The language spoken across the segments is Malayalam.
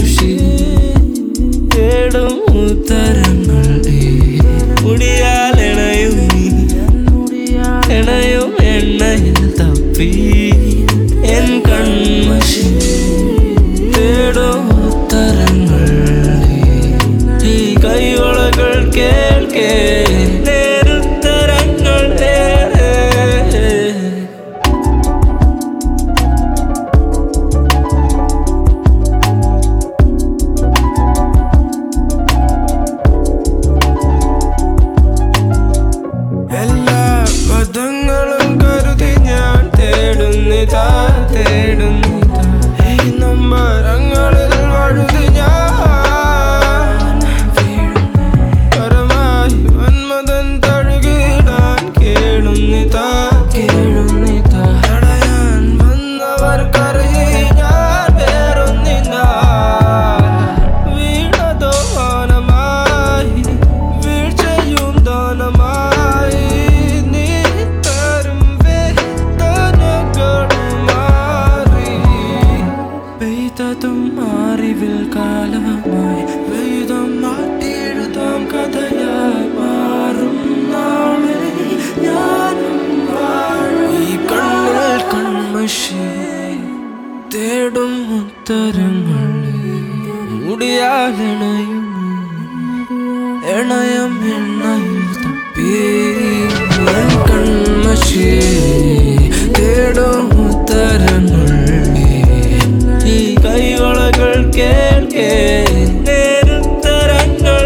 കൺമഷി തേടും ഉത്തരങ്ങൾ മുടിയാൽ ഇണയും ഇണയും എണ്ണയിൽ തപ്പി എൻ കൺമഷി തേടും ഉത്തരങ്ങൾ ഈ കൈവളകൾ കേൾക്കേ നേരുത്തരങ്ങൾ എല്ലാ പദങ്ങളും കരുതി ഞാൻ തേടുന്നിതാ തേടുന്നിതാ ഈ നമ്പരങ്ങളിൽ വഴുതി ഞാൻ പരമായി വന്മതൻ തഴുകിടാൻ കേളുന്നിതാ കേളുന്നിതാ തടയാൻ വന്നവർക്കറിയി ഞാൻ വേറൊന്നിനാ വീണതോ മാനമായി വീഴ്ചയും ദാനമായി നീ തരും വേദനകൾ മാറി പെയ്തതും അറിവിൽ കാലമായി വേദം മാറ്റിയെഴുതാം കഥയായി മാറും നാളെ ഞാനും വാഴും ഈ കണ്ണിൽ കൺമഷി തേടും ഉത്തരങ്ങൾ മുടിയാലിണയും ഇണയം എണ്ണയിൽ തപ്പി എൻ കൺമഷി തേടും ഉത്തരങ്ങൾ ഈ കൈവളകൾ കേൾക്കേ നേരുത്തരങ്ങൾ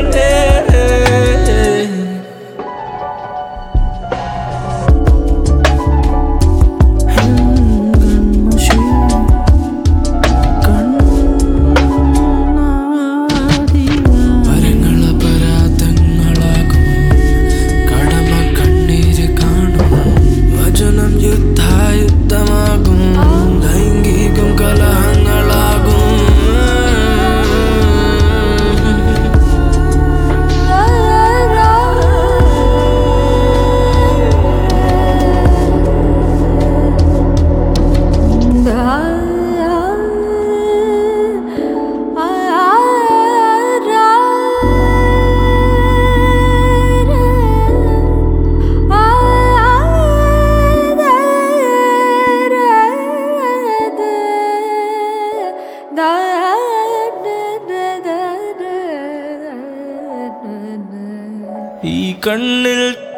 വരങ്ങള പരാതങ്ങളാകും കടമ കണ്ണീര് കാണും വചനം യുദ്ധായുദ്ധമാകും ലൈംഗികം കലഹങ്ങളാകും ഈ കണ്ണിൽ